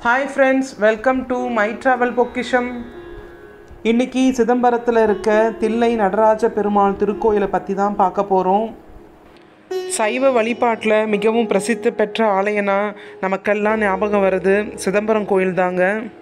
hi friends welcome to my travel பொக்கிஷம் இன்னைக்கு சிதம்பரத்தில் இருக்க தில்லை நடராஜ பெருமாள் திருக்கோயிலை பற்றி தான் பார்க்க போகிறோம் சைவ வழிபாட்டில் மிகவும் பிரசித்தி பெற்ற ஆலயனா நமக்கெல்லாம் ஞாபகம் வருது சிதம்பரம் கோயில் தாங்க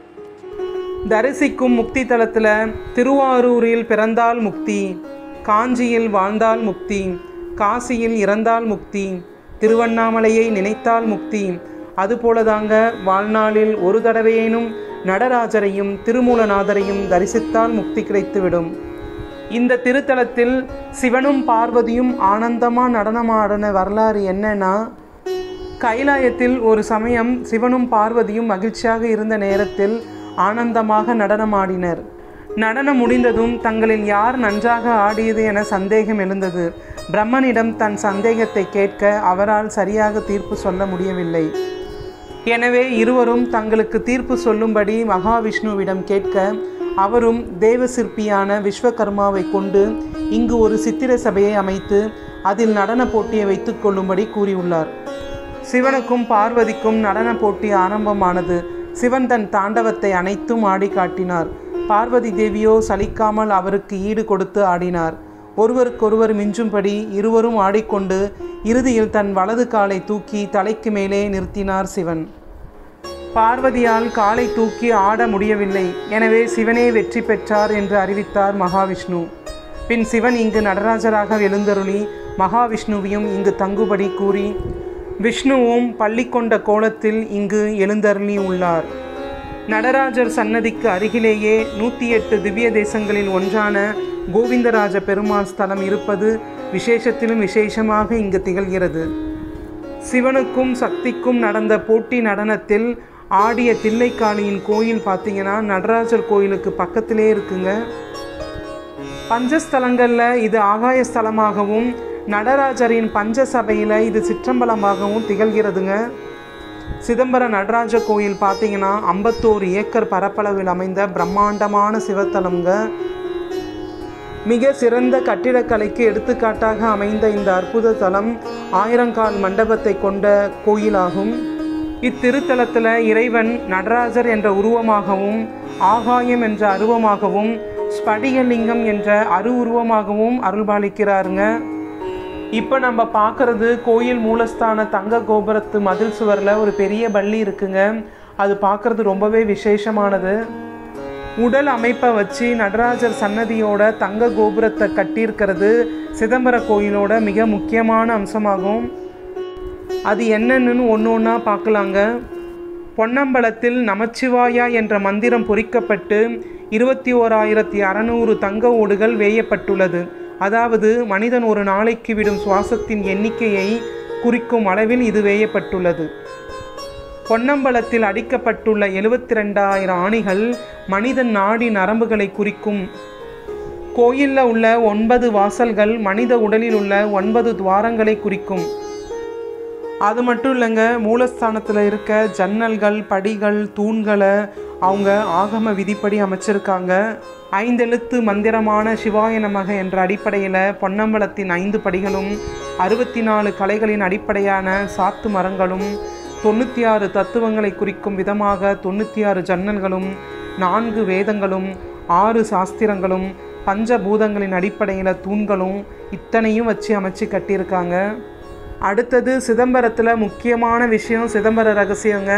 தரிசிக்கும் முக்தி தலத்தில் திருவாரூரில் பிறந்தால் முக்தி காஞ்சியில் வாழ்ந்தால் முக்தி காசியில் இறந்தால் முக்தி திருவண்ணாமலையை நினைத்தால் முக்தி அதுபோலதாங்க வாழ்நாளில் ஒரு தடவையேனும் நடராஜரையும் திருமூலநாதரையும் தரிசித்தால் முக்தி கிடைத்துவிடும் இந்த திருத்தலத்தில் சிவனும் பார்வதியும் ஆனந்தமா நடனமாடின வரலாறு என்னன்னா கைலாயத்தில் ஒரு சமயம் சிவனும் பார்வதியும் மகிழ்ச்சியாக இருந்த நேரத்தில் ஆனந்தமாக நடனமாடினர் நடனம் முடிந்ததும் தங்களில் யார் நன்றாக ஆடியது என சந்தேகம் எழுந்தது பிரம்மனிடம் தன் சந்தேகத்தை கேட்க அவரால் சரியாக தீர்ப்பு சொல்ல முடியவில்லை எனவே இருவரும் தங்களுக்கு தீர்ப்பு சொல்லும்படி மகாவிஷ்ணுவிடம் கேட்க அவரும் தேவ சிற்பியான விஸ்வகர்மாவை கொண்டு இங்கு ஒரு சித்திர சபையை அமைத்து அதில் நடன போட்டியை வைத்துக் கொள்ளும்படி கூறியுள்ளார் சிவனுக்கும் பார்வதிக்கும் நடன போட்டி ஆரம்பமானது சிவன் தன் தாண்டவத்தை அனைத்தும் ஆடி காட்டினார் பார்வதி தேவியோ சலிக்காமல் அவருக்கு ஈடு கொடுத்து ஆடினார் ஒருவருக்கொருவர் மிஞ்சும்படி இருவரும் ஆடிக்கொண்டு இறுதியில் தன் வலது காலை தூக்கி தலைக்கு மேலே நிறுத்தினார் சிவன் பார்வதியால் காலை தூக்கி ஆட முடியவில்லை எனவே சிவனே வெற்றி பெற்றார் என்று அறிவித்தார் மகாவிஷ்ணு பின் சிவன் இங்கு நடராஜராக எழுந்தருளி மகாவிஷ்ணுவையும் இங்கு தங்குபடி கூறி விஷ்ணுவும் பள்ளி கொண்ட கோலத்தில் இங்கு எழுந்தருளி உள்ளார் நடராஜர் சன்னதிக்கு அருகிலேயே நூற்றி எட்டு திவ்ய தேசங்களில் ஒன்றான கோவிந்தராஜ பெருமாள் ஸ்தலம் இருப்பது விசேஷத்திலும் விசேஷமாக இங்கு திகழ்கிறது சிவனுக்கும் சக்திக்கும் நடந்த போட்டி நடனத்தில் ஆடிய தில்லைக்காளியின் கோயில் பார்த்தீங்கன்னா நடராஜர் கோயிலுக்கு பக்கத்திலே இருக்குங்க பஞ்சஸ்தலங்களில் இது ஆகாய ஸ்தலமாகவும் நடராஜரின் பஞ்சசபையில் இது சிற்றம்பலமாகவும் திகழ்கிறதுங்க சிதம்பர நடராஜ கோயில் பார்த்தீங்கன்னா ஐம்பத்தோரு ஏக்கர் பரப்பளவில் அமைந்த பிரம்மாண்டமான சிவத்தலம்ங்க மிக சிறந்த கட்டிடக்கலைக்கு எடுத்துக்காட்டாக அமைந்த இந்த அற்புத தலம் ஆயிரங்கால் மண்டபத்தை கொண்ட கோயிலாகும் இத்திருத்தலத்தில் இறைவன் நடராஜர் என்ற உருவமாகவும் ஆகாயம் என்ற அருவமாகவும் ஸ்படிகலிங்கம் என்ற அரு உருவமாகவும் அருள்பாலிக்கிறாருங்க இப்போ நம்ம பார்க்குறது கோயில் மூலஸ்தான தங்க கோபுரத்து மதில் சுவரில் ஒரு பெரிய பள்ளி இருக்குங்க அது பார்க்குறது ரொம்பவே விசேஷமானது உடல் அமைப்பை வச்சு நடராஜர் சன்னதியோட தங்க கோபுரத்தை கட்டியிருக்கிறது சிதம்பர கோயிலோட மிக முக்கியமான அம்சமாகும் அது என்னன்னு ஒன்று ஒன்றா பார்க்கலாங்க பொன்னம்பலத்தில் நமச்சிவாயா என்ற மந்திரம் பொறிக்கப்பட்டு இருபத்தி ஓராயிரத்தி அறநூறு தங்க ஓடுகள் வேயப்பட்டுள்ளது அதாவது மனிதன் ஒரு நாளைக்கு விடும் சுவாசத்தின் எண்ணிக்கையை குறிக்கும் அளவில் இது வேயப்பட்டுள்ளது பொன்னம்பலத்தில் அடிக்கப்பட்டுள்ள எழுபத்தி ரெண்டாயிரம் ஆணிகள் மனிதன் நாடி நரம்புகளை குறிக்கும் கோயிலில் உள்ள ஒன்பது வாசல்கள் மனித உடலில் உள்ள ஒன்பது துவாரங்களை குறிக்கும் அது மட்டும் இல்லைங்க மூலஸ்தானத்தில் இருக்க ஜன்னல்கள் படிகள் தூண்களை அவங்க ஆகம விதிப்படி அமைச்சிருக்காங்க ஐந்தெழுத்து மந்திரமான சிவாய நமக என்ற அடிப்படையில் பொன்னம்பலத்தின் ஐந்து படிகளும் அறுபத்தி நாலு கலைகளின் அடிப்படையான சாத்து மரங்களும் தொண்ணூற்றி ஆறு தத்துவங்களை குறிக்கும் விதமாக தொண்ணூற்றி ஆறு ஜன்னல்களும் நான்கு வேதங்களும் ஆறு சாஸ்திரங்களும் பஞ்சபூதங்களின் அடிப்படையில் தூண்களும் இத்தனையும் வச்சு அமைச்சு கட்டியிருக்காங்க அடுத்தது சிதம்பரத்தில் முக்கியமான விஷயம் சிதம்பர ரகசியங்க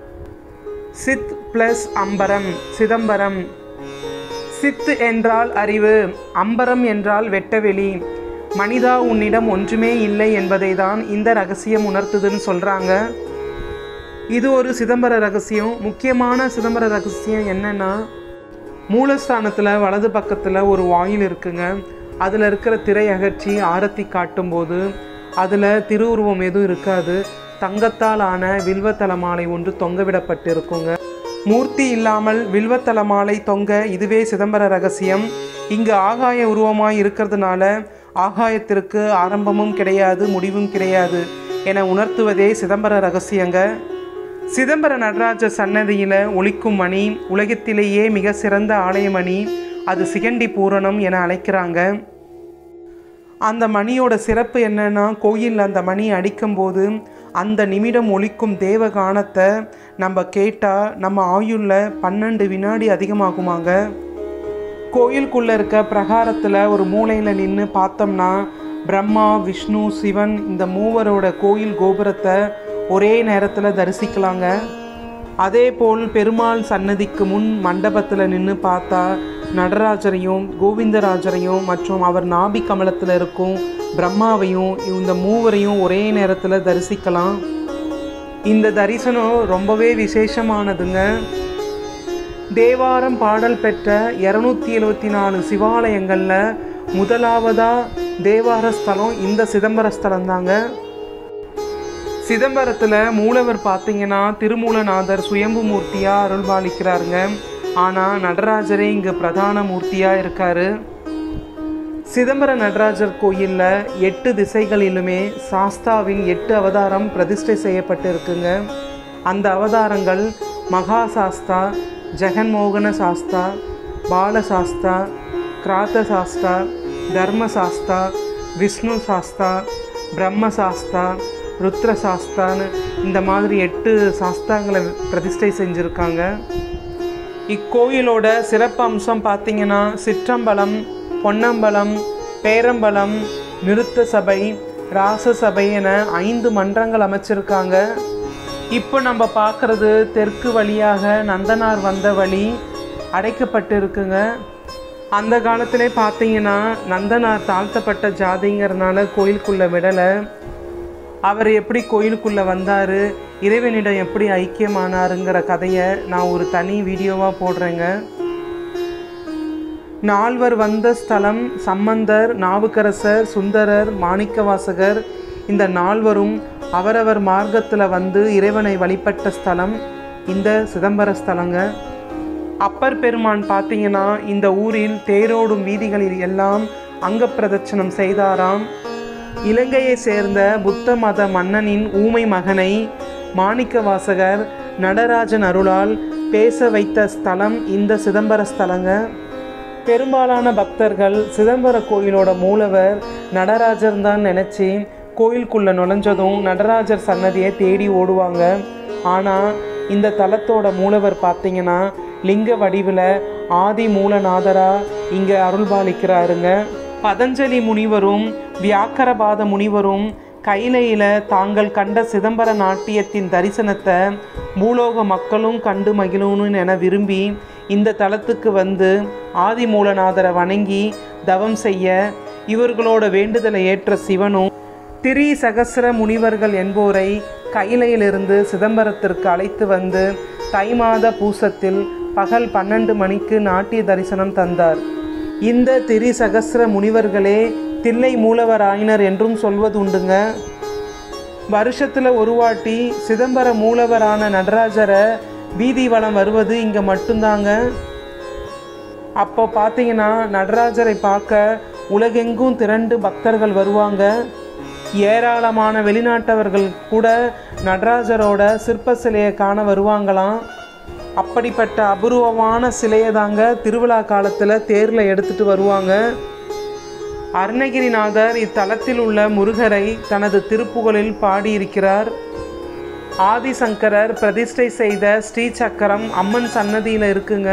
சித் ப்ளஸ் அம்பரம் சிதம்பரம் சித் என்றால் அறிவு அம்பரம் என்றால் வெட்டவெளி மனிதா உன்னிடம் ஒன்றுமே இல்லை என்பதை தான் இந்த ரகசியம் உணர்த்துதுன்னு சொல்கிறாங்க இது ஒரு சிதம்பர ரகசியம் முக்கியமான சிதம்பர ரகசியம் என்னன்னா மூலஸ்தானத்தில் வலது பக்கத்தில் ஒரு வாயில் இருக்குங்க அதில் இருக்கிற திரை அகற்றி ஆரத்தி காட்டும்போது அதில் திருவுருவம் எதுவும் இருக்காது தங்கத்தால் ஆன வில்வத்தல மாலை ஒன்று தொங்கவிடப்பட்டு இருக்குங்க மூர்த்தி இல்லாமல் வில்வத்தல மாலை தொங்க இதுவே சிதம்பர ரகசியம் இங்கு ஆகாய உருவமாய் இருக்கிறதுனால ஆகாயத்திற்கு ஆரம்பமும் கிடையாது முடிவும் கிடையாது என உணர்த்துவதே சிதம்பர ரகசியங்க சிதம்பர நடராஜர் சன்னதியில் ஒலிக்கும் மணி உலகத்திலேயே மிக சிறந்த ஆலயமணி அது சிகண்டி பூரணம் என அழைக்கிறாங்க அந்த மணியோட சிறப்பு என்னன்னா கோயிலில் அந்த மணி அடிக்கும்போது அந்த நிமிடம் ஒலிக்கும் தேவ கானத்தை நம்ம கேட்டால் நம்ம ஆயுளில் பன்னெண்டு வினாடி அதிகமாகுமாங்க கோயிலுக்குள்ளே இருக்க பிரகாரத்தில் ஒரு மூலையில் நின்று பார்த்தோம்னா பிரம்மா விஷ்ணு சிவன் இந்த மூவரோட கோயில் கோபுரத்தை ஒரே நேரத்தில் தரிசிக்கலாங்க அதே போல் பெருமாள் சன்னதிக்கு முன் மண்டபத்தில் நின்று பார்த்தா நடராஜரையும் கோவிந்தராஜரையும் மற்றும் அவர் நாபி கமலத்தில் இருக்கும் பிரம்மாவையும் இந்த மூவரையும் ஒரே நேரத்தில் தரிசிக்கலாம் இந்த தரிசனம் ரொம்பவே விசேஷமானதுங்க தேவாரம் பாடல் பெற்ற இரநூத்தி எழுவத்தி நாலு சிவாலயங்களில் முதலாவதா தேவார ஸ்தலம் இந்த சிதம்பர ஸ்தலம் தாங்க சிதம்பரத்தில் மூலவர் பார்த்தீங்கன்னா திருமூலநாதர் சுயம்பு மூர்த்தியாக அருள்பாலிக்கிறாருங்க ஆனால் நடராஜரே இங்கே பிரதான மூர்த்தியாக இருக்கார் சிதம்பர நடராஜர் கோயிலில் எட்டு திசைகளிலுமே சாஸ்தாவின் எட்டு அவதாரம் பிரதிஷ்டை செய்யப்பட்டு இருக்குங்க அந்த அவதாரங்கள் மகா சாஸ்தா ஜெகன்மோகன சாஸ்தா பாலசாஸ்தா கிராத்த சாஸ்தா தர்ம சாஸ்தா விஷ்ணு சாஸ்தா பிரம்ம சாஸ்தா ருத்ர சாஸ்தான்னு இந்த மாதிரி எட்டு சாஸ்தாங்களை பிரதிஷ்டை செஞ்சுருக்காங்க இக்கோயிலோட சிறப்பு அம்சம் பார்த்தீங்கன்னா சிற்றம்பலம் பொன்னம்பலம் பேரம்பலம் நிறுத்த சபை ராச சபை என ஐந்து மன்றங்கள் அமைச்சிருக்காங்க இப்போ நம்ம பார்க்குறது தெற்கு வழியாக நந்தனார் வந்த வழி அடைக்கப்பட்டு இருக்குங்க அந்த காலத்திலே பார்த்தீங்கன்னா நந்தனார் தாழ்த்தப்பட்ட ஜாதிங்கிறதுனால கோயிலுக்குள்ளே விடலை அவர் எப்படி கோயிலுக்குள்ளே வந்தார் இறைவனிடம் எப்படி ஐக்கியமானாருங்கிற கதையை நான் ஒரு தனி வீடியோவாக போடுறேங்க நால்வர் வந்த ஸ்தலம் சம்பந்தர் நாவுக்கரசர் சுந்தரர் மாணிக்கவாசகர் இந்த நால்வரும் அவரவர் மார்க்கத்தில் வந்து இறைவனை வழிபட்ட ஸ்தலம் இந்த சிதம்பர ஸ்தலங்க அப்பர் பெருமான் பார்த்தீங்கன்னா இந்த ஊரில் தேரோடும் வீதிகளில் எல்லாம் அங்க பிரதட்சணம் செய்தாராம் இலங்கையை சேர்ந்த புத்த மத மன்னனின் ஊமை மகனை மாணிக்கவாசகர் நடராஜன் அருளால் பேச வைத்த ஸ்தலம் இந்த சிதம்பர ஸ்தலங்க பெரும்பாலான பக்தர்கள் சிதம்பர கோயிலோட மூலவர் நடராஜர் தான் நினச்சி கோயிலுக்குள்ளே நுழைஞ்சதும் நடராஜர் சன்னதியை தேடி ஓடுவாங்க ஆனால் இந்த தலத்தோட மூலவர் பார்த்தீங்கன்னா லிங்க வடிவில் ஆதி மூலநாதரா இங்கே அருள்பாலிக்கிறாருங்க பதஞ்சலி முனிவரும் வியாக்கரபாத முனிவரும் கைலையில் தாங்கள் கண்ட சிதம்பர நாட்டியத்தின் தரிசனத்தை பூலோக மக்களும் கண்டு மகிழணும் என விரும்பி இந்த தலத்துக்கு வந்து ஆதி மூலநாதரை வணங்கி தவம் செய்ய இவர்களோட வேண்டுதலை ஏற்ற சிவனும் திரி சகசிர முனிவர்கள் என்போரை கைலையிலிருந்து சிதம்பரத்திற்கு அழைத்து வந்து தை மாத பூசத்தில் பகல் பன்னெண்டு மணிக்கு நாட்டிய தரிசனம் தந்தார் இந்த திரி சகசிர முனிவர்களே தில்லை மூலவராயினர் என்றும் சொல்வது உண்டுங்க வருஷத்தில் ஒரு வாட்டி சிதம்பர மூலவரான நடராஜரை வீதி வலம் வருவது இங்கே மட்டும்தாங்க அப்போ பார்த்தீங்கன்னா நடராஜரை பார்க்க உலகெங்கும் திரண்டு பக்தர்கள் வருவாங்க ஏராளமான வெளிநாட்டவர்கள் கூட நடராஜரோட சிற்ப சிலையை காண வருவாங்களாம் அப்படிப்பட்ட அபூர்வமான சிலையை தாங்க திருவிழா காலத்தில் தேரில் எடுத்துட்டு வருவாங்க அருணகிரிநாதர் இத்தலத்தில் உள்ள முருகரை தனது திருப்புகழில் பாடியிருக்கிறார் ஆதிசங்கரர் பிரதிஷ்டை செய்த ஸ்ரீ சக்கரம் அம்மன் சன்னதியில் இருக்குங்க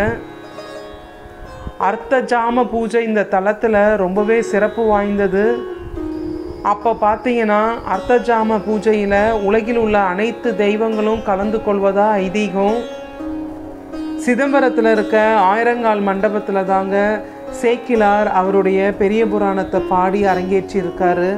அர்த்த ஜாம பூஜை இந்த தலத்தில் ரொம்பவே சிறப்பு வாய்ந்தது அப்போ பார்த்தீங்கன்னா அர்த்தஜாம பூஜையில் உலகில் உள்ள அனைத்து தெய்வங்களும் கலந்து கொள்வதா ஐதீகம் சிதம்பரத்தில் இருக்க ஆயிரங்கால் மண்டபத்தில் தாங்க சேக்கிலார் அவருடைய பெரிய புராணத்தை பாடி அரங்கேற்றி இருக்காரு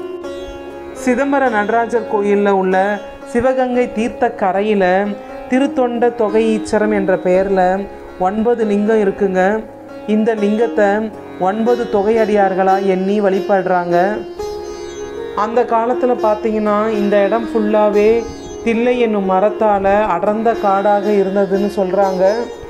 சிதம்பர நடராஜர் கோயிலில் உள்ள சிவகங்கை தீர்த்த கரையில் திருத்தொண்ட தொகை ஈச்சரம் என்ற பெயரில் ஒன்பது லிங்கம் இருக்குங்க இந்த லிங்கத்தை ஒன்பது தொகையடியார்களாக எண்ணி வழிபடுறாங்க அந்த காலத்தில் பார்த்தீங்கன்னா இந்த இடம் ஃபுல்லாகவே தில்லை என்னும் மரத்தால் அடர்ந்த காடாக இருந்ததுன்னு சொல்கிறாங்க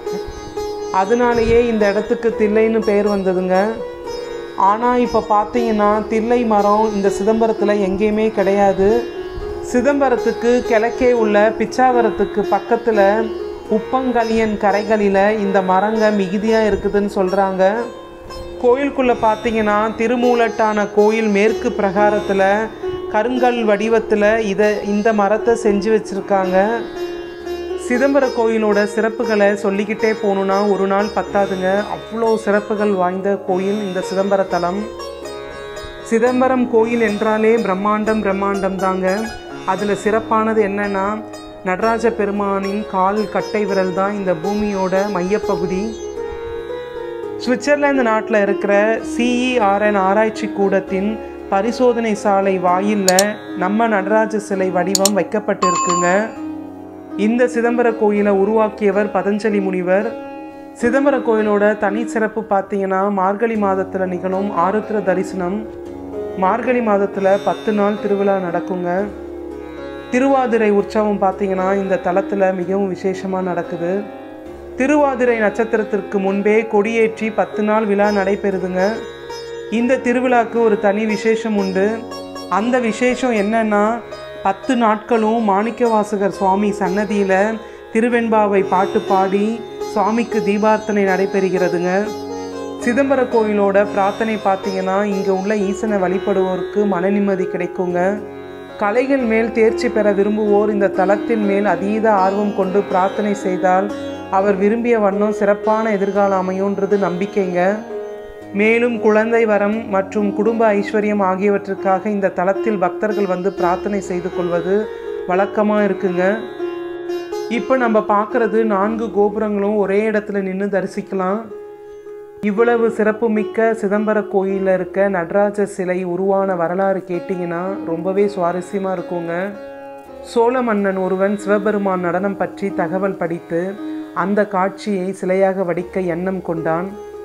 அதனாலேயே இந்த இடத்துக்கு தில்லைன்னு பேர் வந்ததுங்க ஆனால் இப்போ பார்த்தீங்கன்னா தில்லை மரம் இந்த சிதம்பரத்தில் எங்கேயுமே கிடையாது சிதம்பரத்துக்கு கிழக்கே உள்ள பிச்சாவரத்துக்கு பக்கத்தில் உப்பங்கலியன் கரைகளில் இந்த மரங்க மிகுதியாக இருக்குதுன்னு சொல்கிறாங்க கோயிலுக்குள்ளே பார்த்தீங்கன்னா திருமூலட்டான கோயில் மேற்கு பிரகாரத்தில் கருங்கல் வடிவத்தில் இதை இந்த மரத்தை செஞ்சு வச்சுருக்காங்க சிதம்பர கோயிலோட சிறப்புகளை சொல்லிக்கிட்டே போகணுன்னா ஒரு நாள் பத்தாதுங்க அவ்வளோ சிறப்புகள் வாய்ந்த கோயில் இந்த சிதம்பர தலம் சிதம்பரம் கோயில் என்றாலே பிரம்மாண்டம் பிரம்மாண்டம் தாங்க அதில் சிறப்பானது என்னன்னா நடராஜ பெருமானின் கால் கட்டை விரல் தான் இந்த பூமியோட மையப்பகுதி சுவிட்சர்லாந்து நாட்டில் இருக்கிற சிஇஆர்என் ஆராய்ச்சி கூடத்தின் பரிசோதனை சாலை வாயிலில் நம்ம நடராஜ சிலை வடிவம் வைக்கப்பட்டிருக்குங்க இந்த சிதம்பர கோயிலை உருவாக்கியவர் பதஞ்சலி முனிவர் சிதம்பர கோயிலோட தனி சிறப்பு பார்த்தீங்கன்னா மார்கழி மாதத்தில் நிகழும் ஆருத்ர தரிசனம் மார்கழி மாதத்தில் பத்து நாள் திருவிழா நடக்குங்க திருவாதிரை உற்சவம் பார்த்தீங்கன்னா இந்த தலத்தில் மிகவும் விசேஷமாக நடக்குது திருவாதிரை நட்சத்திரத்திற்கு முன்பே கொடியேற்றி பத்து நாள் விழா நடைபெறுதுங்க இந்த திருவிழாக்கு ஒரு தனி விசேஷம் உண்டு அந்த விசேஷம் என்னன்னா பத்து நாட்களும் மாணிக்கவாசகர் சுவாமி சன்னதியில் திருவெண்பாவை பாட்டு பாடி சுவாமிக்கு தீபார்த்தனை நடைபெறுகிறதுங்க சிதம்பர கோயிலோட பிரார்த்தனை பார்த்தீங்கன்னா இங்கே உள்ள ஈசனை வழிபடுவோருக்கு மன நிம்மதி கிடைக்குங்க கலைகள் மேல் தேர்ச்சி பெற விரும்புவோர் இந்த தலத்தின் மேல் அதீத ஆர்வம் கொண்டு பிரார்த்தனை செய்தால் அவர் விரும்பிய வண்ணம் சிறப்பான எதிர்காலம் அமையுன்றது நம்பிக்கைங்க மேலும் குழந்தை வரம் மற்றும் குடும்ப ஐஸ்வர்யம் ஆகியவற்றுக்காக இந்த தலத்தில் பக்தர்கள் வந்து பிரார்த்தனை செய்து கொள்வது வழக்கமாக இருக்குங்க இப்போ நம்ம பார்க்குறது நான்கு கோபுரங்களும் ஒரே இடத்துல நின்று தரிசிக்கலாம் இவ்வளவு சிறப்புமிக்க சிதம்பர கோயிலில் இருக்க நடராஜ சிலை உருவான வரலாறு கேட்டிங்கன்னா ரொம்பவே சுவாரஸ்யமாக இருக்குங்க சோழ மன்னன் ஒருவன் சிவபெருமான் நடனம் பற்றி தகவல் படித்து அந்த காட்சியை சிலையாக வடிக்க எண்ணம் கொண்டான்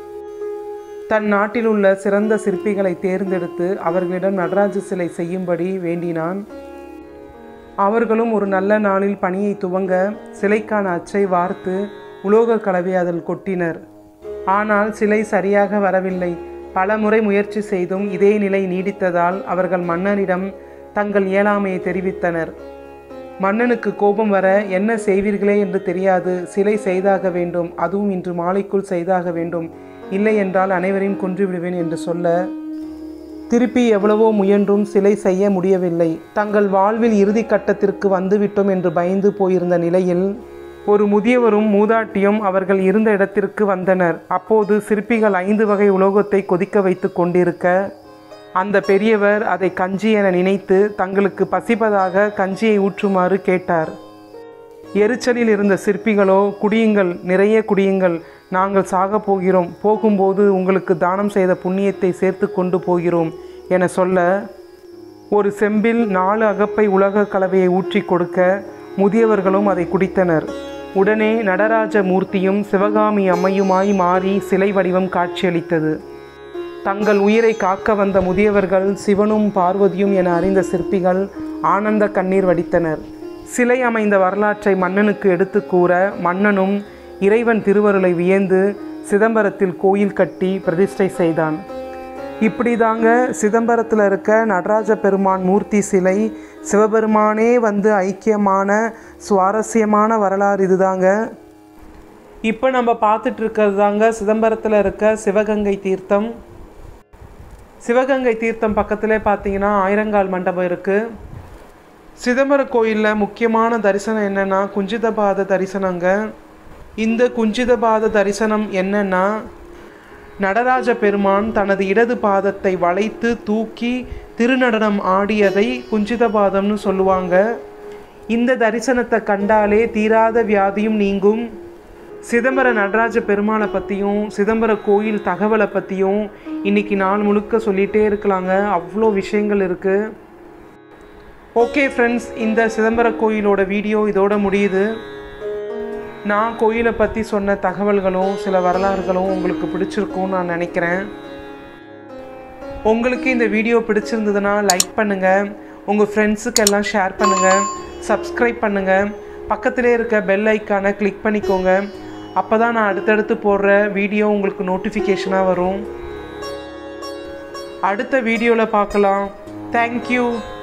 தன் நாட்டில் உள்ள சிறந்த சிற்பிகளை தேர்ந்தெடுத்து அவர்களிடம் நடராஜ சிலை செய்யும்படி வேண்டினான் அவர்களும் ஒரு நல்ல நாளில் பணியை துவங்க சிலைக்கான அச்சை வார்த்து உலோக கலவை அதில் கொட்டினர் ஆனால் சிலை சரியாக வரவில்லை பல முறை முயற்சி செய்தும் இதே நிலை நீடித்ததால் அவர்கள் மன்னனிடம் தங்கள் இயலாமையை தெரிவித்தனர் மன்னனுக்கு கோபம் வர என்ன செய்வீர்களே என்று தெரியாது சிலை செய்தாக வேண்டும் அதுவும் இன்று மாலைக்குள் செய்தாக வேண்டும் இல்லை என்றால் அனைவரையும் கொன்று விடுவேன் என்று சொல்ல திருப்பி எவ்வளவோ முயன்றும் சிலை செய்ய முடியவில்லை தங்கள் வாழ்வில் இறுதி கட்டத்திற்கு வந்துவிட்டோம் என்று பயந்து போயிருந்த நிலையில் ஒரு முதியவரும் மூதாட்டியும் அவர்கள் இருந்த இடத்திற்கு வந்தனர் அப்போது சிற்பிகள் ஐந்து வகை உலோகத்தை கொதிக்க வைத்து கொண்டிருக்க அந்த பெரியவர் அதை கஞ்சி என நினைத்து தங்களுக்கு பசிப்பதாக கஞ்சியை ஊற்றுமாறு கேட்டார் எரிச்சலில் இருந்த சிற்பிகளோ குடியுங்கள் நிறைய குடியுங்கள் நாங்கள் சாக போகிறோம் போகும்போது உங்களுக்கு தானம் செய்த புண்ணியத்தை சேர்த்து கொண்டு போகிறோம் என சொல்ல ஒரு செம்பில் நாலு அகப்பை உலக கலவையை ஊற்றி கொடுக்க முதியவர்களும் அதை குடித்தனர் உடனே நடராஜ மூர்த்தியும் சிவகாமி அம்மையுமாய் மாறி சிலை வடிவம் காட்சியளித்தது தங்கள் உயிரை காக்க வந்த முதியவர்கள் சிவனும் பார்வதியும் என அறிந்த சிற்பிகள் ஆனந்த கண்ணீர் வடித்தனர் சிலை அமைந்த வரலாற்றை மன்னனுக்கு எடுத்து கூற மன்னனும் இறைவன் திருவருளை வியந்து சிதம்பரத்தில் கோயில் கட்டி பிரதிஷ்டை செய்தான் இப்படி தாங்க சிதம்பரத்தில் இருக்க நடராஜ பெருமான் மூர்த்தி சிலை சிவபெருமானே வந்து ஐக்கியமான சுவாரஸ்யமான வரலாறு இதுதாங்க இப்போ நம்ம பார்த்துட்டு இருக்கிறது தாங்க சிதம்பரத்தில் இருக்க சிவகங்கை தீர்த்தம் சிவகங்கை தீர்த்தம் பக்கத்திலே பார்த்தீங்கன்னா ஆயிரங்கால் மண்டபம் இருக்குது சிதம்பர கோயிலில் முக்கியமான தரிசனம் என்னென்னா குஞ்சிதபாத தரிசனங்க இந்த குஞ்சிதபாத தரிசனம் என்னன்னா நடராஜ பெருமான் தனது இடது பாதத்தை வளைத்து தூக்கி திருநடனம் ஆடியதை குஞ்சிதபாதம்னு சொல்லுவாங்க இந்த தரிசனத்தை கண்டாலே தீராத வியாதியும் நீங்கும் சிதம்பர நடராஜ பெருமாளை பற்றியும் சிதம்பர கோயில் தகவலை பற்றியும் இன்னைக்கு நாள் முழுக்க சொல்லிகிட்டே இருக்கலாங்க அவ்வளோ விஷயங்கள் இருக்குது ஓகே ஃப்ரெண்ட்ஸ் இந்த சிதம்பர கோயிலோட வீடியோ இதோட முடியுது நான் கோயிலை பற்றி சொன்ன தகவல்களும் சில வரலாறுகளும் உங்களுக்கு பிடிச்சிருக்கும்னு நான் நினைக்கிறேன் உங்களுக்கு இந்த வீடியோ பிடிச்சிருந்ததுன்னா லைக் பண்ணுங்கள் உங்கள் ஃப்ரெண்ட்ஸுக்கு எல்லாம் ஷேர் பண்ணுங்கள் சப்ஸ்கிரைப் பண்ணுங்கள் பக்கத்திலே இருக்க பெல் ஐக்கானை கிளிக் பண்ணிக்கோங்க அப்போ தான் நான் அடுத்தடுத்து போடுற வீடியோ உங்களுக்கு நோட்டிஃபிகேஷனாக வரும் அடுத்த வீடியோவில் பார்க்கலாம் தேங்க்யூ